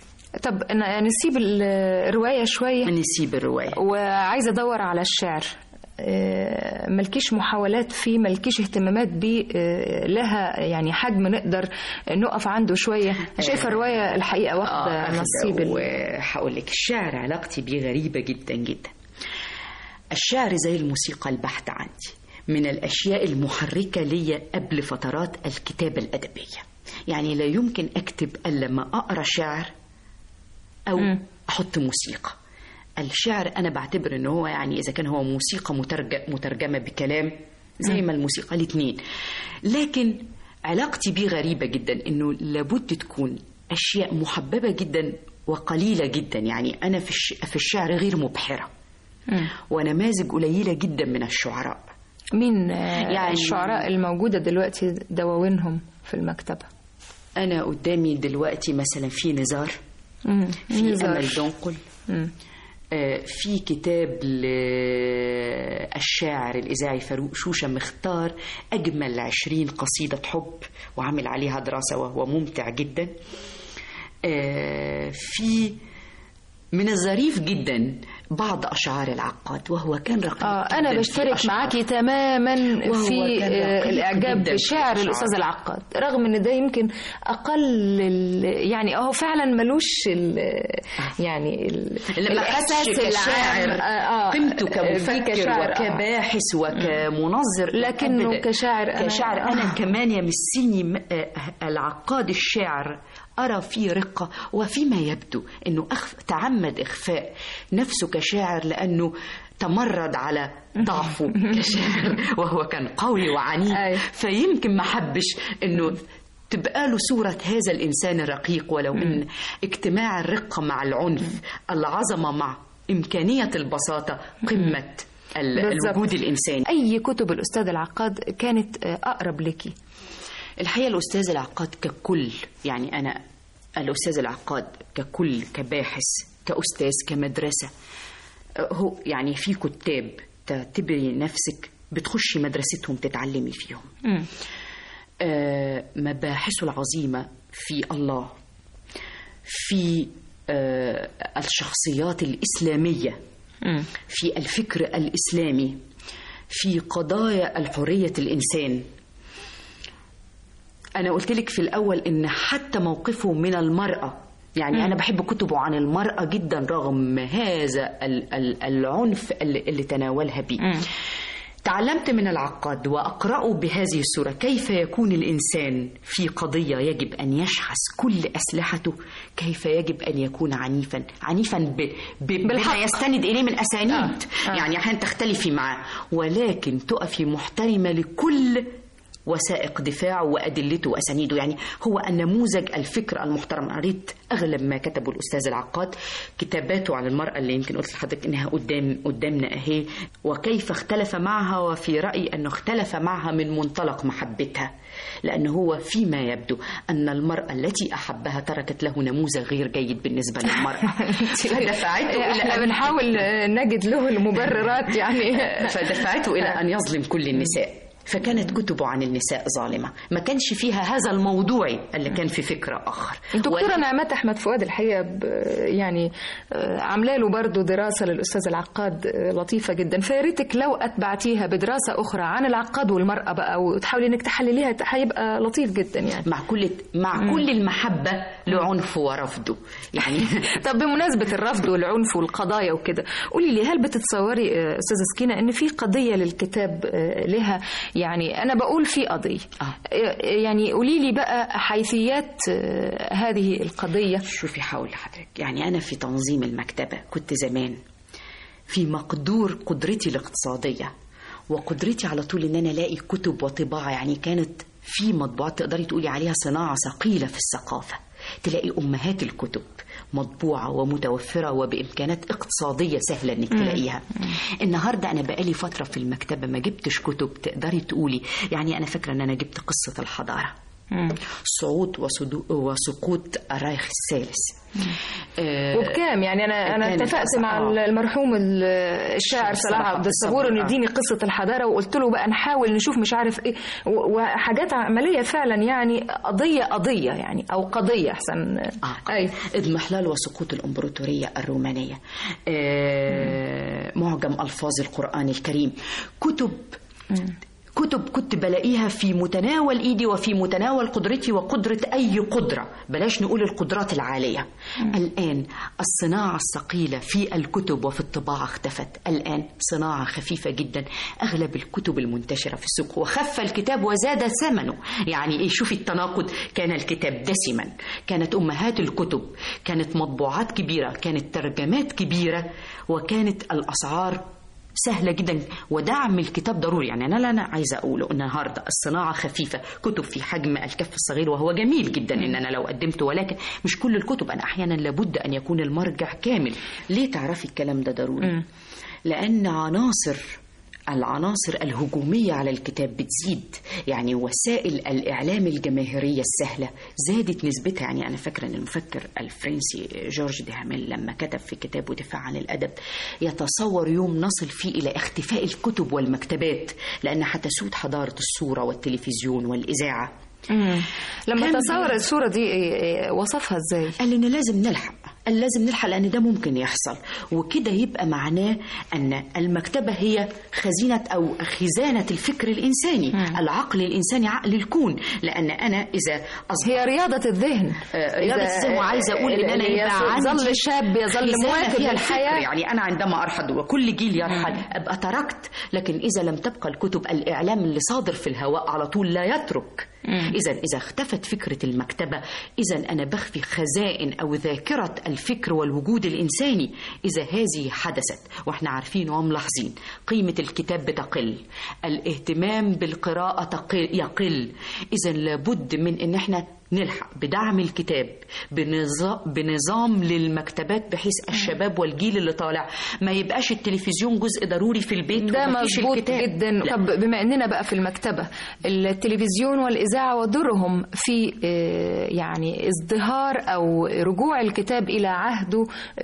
طب ن- نسيب ال- الروايه شويه نسيب الرواية وعايزه ادور على الشعر آه، ملكيش محاولات فيه ملكيش اهتمامات بيه آه، لها يعني حجم نقدر نقف عنده شويه شايفه الروايه الحقيقه واخده آه، نصيب ال- وهقول لك الشعر علاقتي بيه غريبة جدا جدا الشعر زي الموسيقى البحتة عندي من الأشياء المحركة ليا قبل فترات الكتابة الأدبية يعني لا يمكن أكتب إلا لما أقرأ شعر أو مم. أحط موسيقى الشعر أنا بعتبر إن هو يعني إذا كان هو موسيقى مترجم مترجمة بكلام زي ما الموسيقى الاتنين لكن علاقتي بيه غريبة جدا إنه لابد تكون أشياء محببة جدا وقليلة جدا يعني أنا في الش- في الشعر غير مبحرة مم. ونماذج قليلة جدا من الشعراء مين آه، يعني- الشعراء الموجوده دلوقتي دواوينهم في المكتبه أنا قدامي دلوقتي مثلا في نزار مم. في نزار. أمل دنقل مم. آه، في كتاب للشاعر الإذاعي فاروق شوشة مختار أجمل عشرين قصيدة حب وعمل عليها دراسة وهو ممتع جدا آه، في من الظريف جدا بعض أشعار العقاد وهو كان رقيق اه انا جداً في بشترك أشعاره. معاكي تماما وهو في كان آه، رقيق الاعجاب جداً في بشعر أشعاره. الاستاذ العقاد رغم ان ده يمكن اقل ال- يعني هو فعلا ملوش ال- يعني ال- لما حسش الإحساس كشاعر العام. آه، آه، قيمته في كمفكر كشاعر، آه. وكباحث وكمنظر لكنه أبداً. كشاعر أنا- كشاعر أنا آه. كمان يمسني م- آه، العقاد الشاعر أرى فيه رقة وفيما يبدو أنه أخف تعمد إخفاء نفسه كشاعر لأنه تمرد على ضعفه كشاعر وهو كان قوي وعنيف أيوة. فيمكن ما حبش أنه تبقى له صورة هذا الإنسان الرقيق ولو أن اجتماع الرقة مع العنف العظمة مع إمكانية البساطة قمة ال- بالظبط. الوجود الإنساني اي كتب الاستاذ العقاد كانت آه، اقرب لك الحقيقة الأستاذ العقاد ككل يعني أنا الأستاذ العقاد ككل كباحث كأستاذ كمدرسة هو يعني في كتاب تعتبري نفسك بتخشي مدرستهم تتعلمي فيهم آه، مباحثه العظيمة في الله في آه، الشخصيات الإسلامية في الفكر الإسلامي في قضايا الحرية الإنسان أنا قلت لك في الأول إن حتى موقفه من المرأة يعني أنا بحب كتبه عن المرأة جدا رغم هذا ال- ال- العنف اللي, اللي تناولها بيه تعلمت من العقاد وأقرأه بهذه الصورة كيف يكون الإنسان في قضية يجب أن يشحذ كل أسلحته كيف يجب أن يكون عنيفا عنيفا ب... ب... بما بالحق. يستند إليه من أسانيد آه، آه. يعني أحيانا تختلفي معه ولكن تقفي محترمة لكل وثائق دفاعه وأدلته وأسانيده يعني هو النموذج الفكر المحترم قريت أغلب ما كتبه الأستاذ العقاد كتاباته عن المرأة اللي يمكن قلت لحضرتك إنها قدام قدامنا أهي وكيف اختلف معها وفي رأيي أنه اختلف معها من منطلق محبتها لأنه هو فيما يبدو أن المرأة التي أحبها تركت له نموذج غير جيد بالنسبة للمرأة فدفعته إلى احنا أن بنحاول آه، نجد له المبررات يعني فدفعته إلى أن يظلم كل النساء فكانت كتبه عن النساء ظالمة ما كانش فيها هذا الموضوعي اللي كان في فكرة آخر الدكتورة ولكن- نعمات أحمد فؤاد الحقيقة ب- يعني آه، عاملة له برضه دراسة للأستاذ العقاد آه، لطيفة جدا فيا ريتك لو أتبعتيها بدراسة أخرى عن العقاد والمرأة بقى وتحاولي إنك تحلليها هيبقى لطيف جدا يعني مع كل مع كل المحبة لعنفه ورفضه يعني طب بمناسبة الرفض والعنف والقضايا وكده قولي لي هل بتتصوري آه، أستاذة سكينة إن في قضية للكتاب آه، لها يعني أنا بقول في قضية آه. آه، يعني قولي لي بقى حيثيات آه، هذه القضية شوفي حاول لحضرتك يعني أنا في تنظيم المكتبة كنت زمان في مقدور قدرتي الاقتصادية وقدرتي على طول إن أنا ألاقي كتب وطباعة يعني كانت في مطبوعات تقدري تقولي عليها صناعة ثقيلة في الثقافة تلاقي أمهات الكتب مطبوعة ومتوفرة وبإمكانات اقتصادية سهلة إنك تلاقيها النهاردة أنا بقالي فترة في المكتبة ما جبتش كتب تقدري تقولي يعني أنا فاكرة إن أنا جبت قصة الحضارة صعود وصدو- وسقوط الرايخ الثالث آه، وبكام يعني انا انا كانت اتفقت مع أسعار. المرحوم ال- الشاعر صلاح عبد الصبور انه آه. يديني قصه الحضاره وقلت له بقى نحاول نشوف مش عارف ايه و- وحاجات عمليه فعلا يعني قضيه قضيه يعني او قضيه احسن آه. اي اضمحلال وسقوط الإمبراطورية الرومانية آه، معجم ألفاظ القرآن الكريم كتب كتب كنت بلاقيها في متناول ايدي وفي متناول قدرتي وقدرة اي قدرة بلاش نقول القدرات العالية الان الصناعة الثقيلة في الكتب وفي الطباعة اختفت الان صناعة خفيفة جدا اغلب الكتب المنتشرة في السوق وخف الكتاب وزاد ثمنه يعني ايه شوفي التناقض كان الكتاب دسما كانت امهات الكتب كانت مطبوعات كبيرة كانت ترجمات كبيرة وكانت الاسعار سهلة جدا ودعم الكتاب ضروري يعني أنا لا أنا عايزة أقوله النهاردة الصناعة خفيفة كتب في حجم الكف الصغير وهو جميل جدا إن أنا لو قدمته ولكن مش كل الكتب أنا أحيانا لابد أن يكون المرجع كامل ليه تعرفي الكلام ده ضروري لأن عناصر العناصر الهجومية على الكتاب بتزيد يعني وسائل الإعلام الجماهيرية السهلة زادت نسبتها يعني أنا فاكرة أن المفكر الفرنسي جورج ديهاميل لما كتب في كتابه دفاع عن الأدب يتصور يوم نصل فيه إلى اختفاء الكتب والمكتبات لأن هتسود حضارة الصورة والتلفزيون والإذاعة لما كان تصور بي- الصوره دي إيه- إيه، وصفها ازاي قال إن لازم نلحق قال لازم نلحق لأن ده ممكن يحصل وكده يبقى معناه أن المكتبة هي خزينة أو خزانة الفكر الإنساني العقل الإنساني عقل الكون لأن أنا إذا أصبح هي رياضه الذهن آه، رياضة إذا- الذهن وعايزة أقول إن أنا اللي يبقى عندي يظل شاب يظل خزانة مواكب فيها الفكر للحياه يعني أنا عندما أرحل وكل جيل يرحل أبقى تركت لكن إذا لم تبقى الكتب الإعلام اللي صادر في الهواء على طول لا يترك إذا إذا اختفت فكرة المكتبة إذا أنا بخفي خزائن أو ذاكرة الفكر والوجود الإنساني إذا هذه حدثت وإحنا عارفين وملاحظين قيمة الكتاب بتقل الاهتمام بالقراءة تقل يقل إذا لابد من إن إحنا نلحق بدعم الكتاب بنظام, بنظام للمكتبات بحيث الشباب والجيل اللي طالع ما يبقاش التلفزيون جزء ضروري في البيت ده ومفيش مظبوط الكتاب. جدا لا. طب بما اننا بقى في المكتبه التلفزيون والاذاعه ودورهم في آه، يعني ازدهار او رجوع الكتاب الى عهده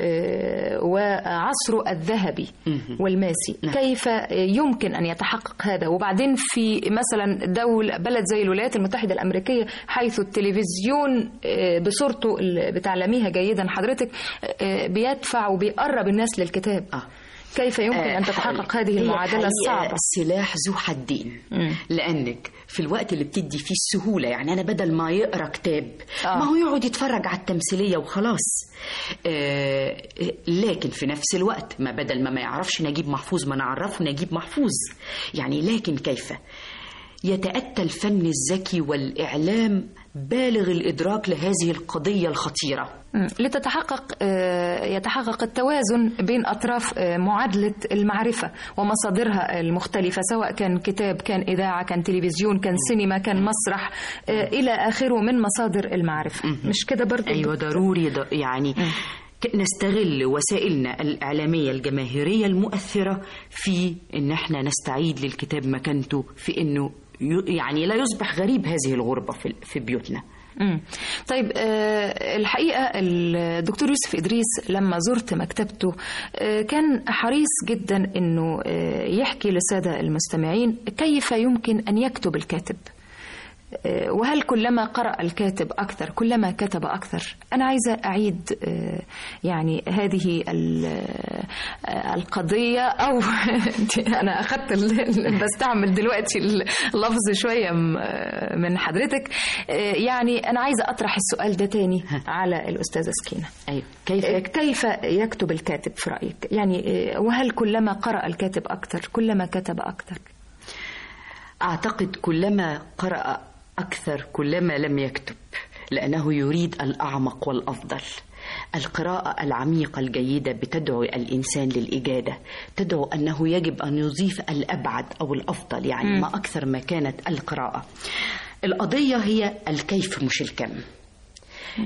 آه، وعصره الذهبي والماسي نعم. كيف يمكن ان يتحقق هذا وبعدين في مثلا دولة بلد زي الولايات المتحده الامريكيه حيث التلفزيون آه، بصورته اللي بتعلميها جيدا حضرتك آه، بيدفع وبيقرب الناس للكتاب آه. كيف يمكن آه، أن تتحقق حقيقة- هذه هي المعادلة حقيقة الصعبة سلاح ذو حدين مم. لأنك في الوقت اللي بتدي فيه السهولة يعني أنا بدل ما يقرأ كتاب آه. ما هو يقعد يتفرج على التمثيلية وخلاص آه لكن في نفس الوقت ما بدل ما ما يعرفش نجيب محفوظ ما نعرفه نجيب محفوظ يعني لكن كيف يتأتى الفن الذكي والإعلام بالغ الإدراك لهذه القضية الخطيرة مم. لتتحقق آه، يتحقق التوازن بين أطراف آه، معادلة المعرفة ومصادرها المختلفة سواء كان كتاب كان إذاعة كان تلفزيون كان سينما كان مسرح آه، إلى آخره من مصادر المعرفة مش كده برضو أيوة ضروري ض- يعني ك- نستغل وسائلنا الإعلامية الجماهيرية المؤثرة في إن احنا نستعيد للكتاب مكانته في إنه ي- يعني لا يصبح غريب هذه الغربة في في بيوتنا مم. طيب آه، الحقيقة الدكتور يوسف إدريس لما زرت مكتبته آه، كان حريص جدا أنه آه، يحكي للسادة المستمعين كيف يمكن أن يكتب الكاتب آه، وهل كلما قرأ الكاتب أكثر كلما كتب أكثر أنا عايزة أعيد آه، يعني هذه ال- آه، القضية أو أنا أخذت ال- بستعمل دلوقتي اللفظ شوية م- آه، من حضرتك آه، يعني أنا عايزة أطرح السؤال ده تاني على الأستاذة سكينة أيوة كيف آه، كيف يكتب الكاتب في رأيك يعني آه، وهل كلما قرأ الكاتب أكثر كلما كتب أكثر أعتقد كلما قرأ أكثر كلما لم يكتب لأنه يريد الأعمق والأفضل القراءة العميقة الجيدة بتدعو الإنسان للإجادة تدعو أنه يجب أن يضيف الأبعد أو الأفضل يعني ما أكثر ما كانت القراءة القضية هي الكيف مش الكم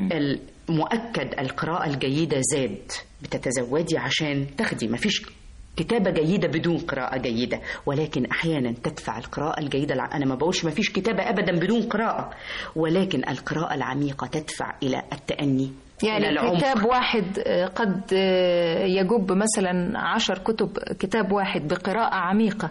المؤكد القراءة الجيدة زاد بتتزودي عشان تاخدي مفيش كتابة جيدة بدون قراءة جيدة ولكن أحيانا تدفع القراءة الجيدة الع- أنا ما بقولش ما فيش كتابة أبدا بدون قراءة ولكن القراءة العميقة تدفع إلى التأني إلى يعني العمق. كتاب واحد آه، قد آه، يجب مثلا عشر كتب كتاب واحد بقراءة عميقة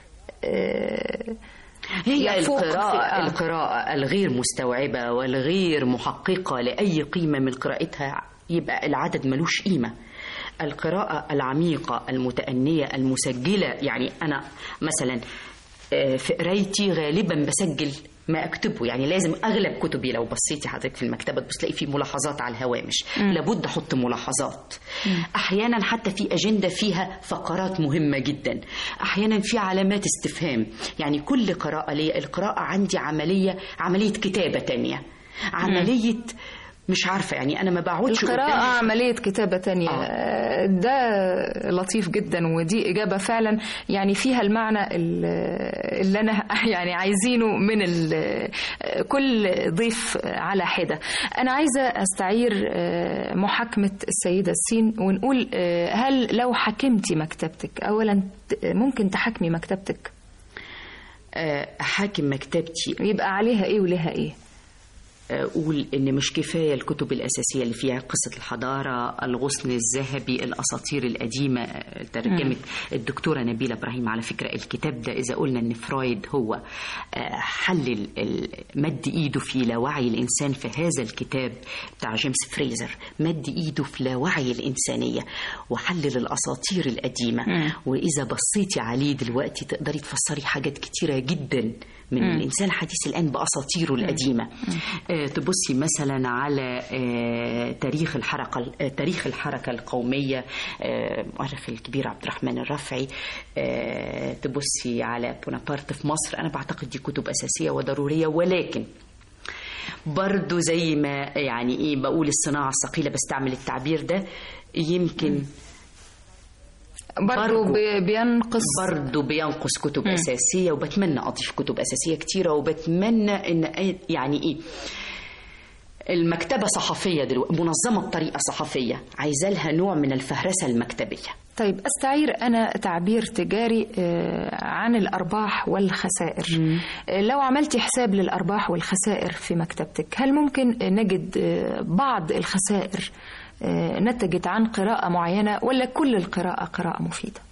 آه، هي يفوق في- القراءة آه. القراءة الغير مستوعبة والغير محققة لأي قيمة من قراءتها يبقى العدد ملوش قيمة القراءة العميقة المتأنية المسجلة يعني أنا مثلا آه، في قرايتي غالبا بسجل ما اكتبه يعني لازم اغلب كتبي لو بصيتي حضرتك في المكتبه تبص تلاقي في ملاحظات على الهوامش لابد احط ملاحظات احيانا حتى في اجنده فيها فقرات مهمه جدا احيانا في علامات استفهام يعني كل قراءه ليا القراءه عندي عمليه عمليه كتابه تانية عمليه مش عارفه يعني انا ما بقعدش القراءة قدام- عملية كتابة تانية آه. آه، ده لطيف جدا ودي إجابة فعلا يعني فيها المعنى ال- اللي أنا يعني عايزينه من ال- كل ضيف على حدة أنا عايزة أستعير آه، محاكمة السيدة السين ونقول آه، هل لو حكمتي مكتبتك أولا ت- ممكن تحكمي مكتبتك آه، احاكم مكتبتي يبقى عليها إيه ولها إيه أقول إن مش كفاية الكتب الأساسية اللي فيها قصة الحضارة الغصن الذهبي الأساطير القديمة آه، ترجمة الدكتورة نبيلة إبراهيم على فكرة الكتاب ده إذا قلنا إن فرويد هو آه، حلل ال- مد إيده في لاوعي الإنسان في هذا الكتاب بتاع جيمس فريزر مد إيده في لاوعي الإنسانية وحلل الأساطير القديمة وإذا بصيتي عليه دلوقتي تقدري تفسري حاجات كتيرة جدا من الإنسان الحديث الآن بأساطيره القديمة آه، تبصي مثلا على آه، تاريخ الحركة آه، تاريخ الحركة القومية آه، المؤرخ الكبير عبد الرحمن الرفعي آه، تبصي على بونابرت في مصر أنا بعتقد دي كتب أساسية وضرورية ولكن برضو زي ما يعني ايه بقول الصناعة الثقيلة بستعمل التعبير ده يمكن برضو برضو. بي- بينقص برضه بينقص كتب أساسية وبتمنى أضيف كتب أساسية كتيرة وبتمنى إن أي- يعني إيه المكتبة صحفية دلوقتي منظمة بطريقة صحفية عايزة لها نوع من الفهرسة المكتبية طيب استعير انا تعبير تجاري آه، عن الارباح والخسائر آه، لو عملتي حساب للارباح والخسائر في مكتبتك هل ممكن نجد آه، بعض الخسائر آه، نتجت عن قراءة معينة ولا كل القراءة قراءة مفيدة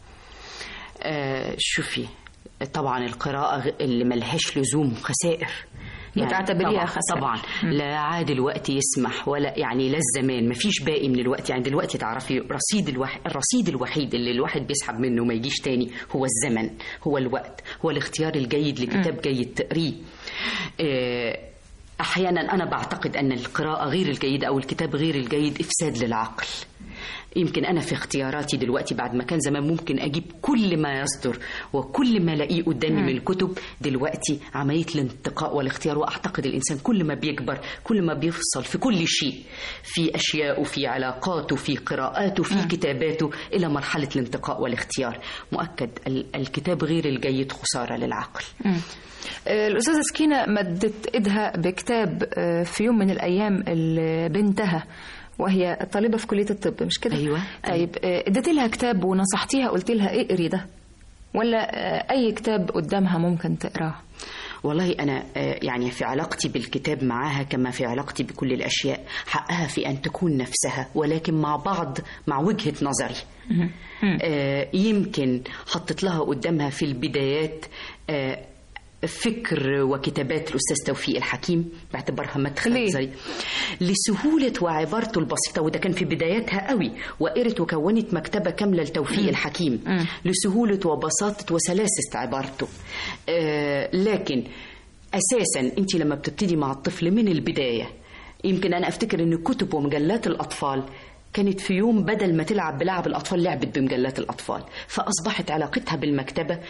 آه شوفي طبعا القراءة غ- اللي ملهاش لزوم خسائر بتعتبريها طبعا خسائر. طبعا لا عاد الوقت يسمح ولا يعني لا الزمان مفيش باقي من الوقت يعني دلوقتي تعرفي رصيد الواحد الرصيد الوحيد اللي الواحد بيسحب منه ما يجيش تاني هو الزمن هو الوقت هو الاختيار الجيد لكتاب جيد تقريه آه، احيانا انا بعتقد ان القراءه غير الجيده او الكتاب غير الجيد افساد للعقل يمكن انا في اختياراتي دلوقتي بعد ما كان زمان ممكن اجيب كل ما يصدر وكل ما الاقيه قدامي من الكتب دلوقتي عمليه الانتقاء والاختيار واعتقد الانسان كل ما بيكبر كل ما بيفصل في كل شيء في اشياء في علاقاته في قراءاته في كتاباته الى مرحله الانتقاء والاختيار مؤكد ال- الكتاب غير الجيد خساره للعقل آه، الأستاذة سكينة مدت إيدها بكتاب آه، في يوم من الأيام ال- بنتها وهي طالبة في كلية الطب مش كده؟ أيوة. طيب آه، اديت لها كتاب ونصحتيها قلت لها اقري ده ولا آه، أي كتاب قدامها ممكن تقراه؟ والله أنا آه، يعني في علاقتي بالكتاب معاها كما في علاقتي بكل الأشياء حقها في أن تكون نفسها ولكن مع بعض مع وجهة نظري آه، يمكن حطت لها قدامها في البدايات آه، فكر وكتابات الأستاذ توفيق الحكيم باعتبارها مدخل ليه؟ نظري لسهولة وعبارته البسيطة وده كان في بداياتها قوي وقرت وكونت مكتبة كاملة لتوفيق الحكيم لسهولة وبساطة وسلاسة عبارته آه لكن أساسا أنت لما بتبتدي مع الطفل من البداية يمكن أنا أفتكر أن كتب ومجلات الأطفال كانت في يوم بدل ما تلعب بلعب الأطفال لعبت بمجلات الأطفال فأصبحت علاقتها بالمكتبة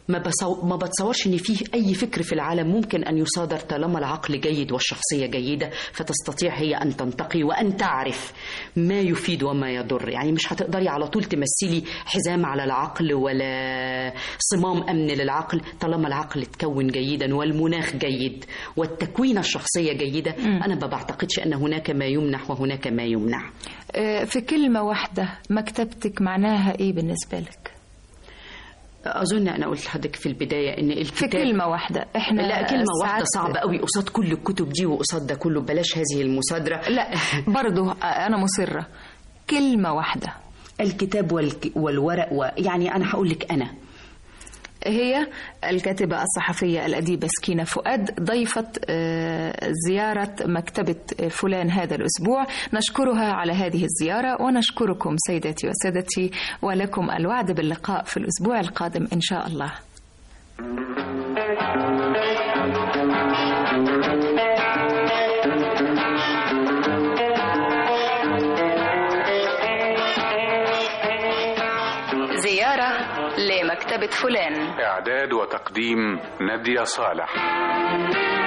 ما, بصو... ما بتصورش ان فيه اي فكر في العالم ممكن ان يصادر طالما العقل جيد والشخصيه جيده فتستطيع هي ان تنتقي وان تعرف ما يفيد وما يضر يعني مش هتقدري على طول تمثلي حزام على العقل ولا صمام امن للعقل طالما العقل اتكون جيدا والمناخ جيد والتكوين الشخصيه جيده انا ما بعتقدش ان هناك ما يمنح وهناك ما يمنع آه، في كلمة واحدة مكتبتك معناها إيه بالنسبة لك؟ اظن انا قلت لحضرتك في البدايه ان في الكتاب كلمة واحدة إحنا لا كلمة واحدة ساعات- صعبة قوي قصاد كل الكتب دي وقصاد ده كله بلاش هذه المسادرة لا برضو أنا مصرة كلمة واحدة الكتاب والك... والورق و... يعني أنا هقول لك أنا هي الكاتبة الصحفية الأديبة سكينة فؤاد ضيفة آه، زيارة مكتبة فلان هذا الأسبوع نشكرها على هذه الزيارة ونشكركم سيداتي وسادتي ولكم الوعد باللقاء في الأسبوع القادم إن شاء الله زيارة لمكتبة فلان إعداد وتقديم نادية صالح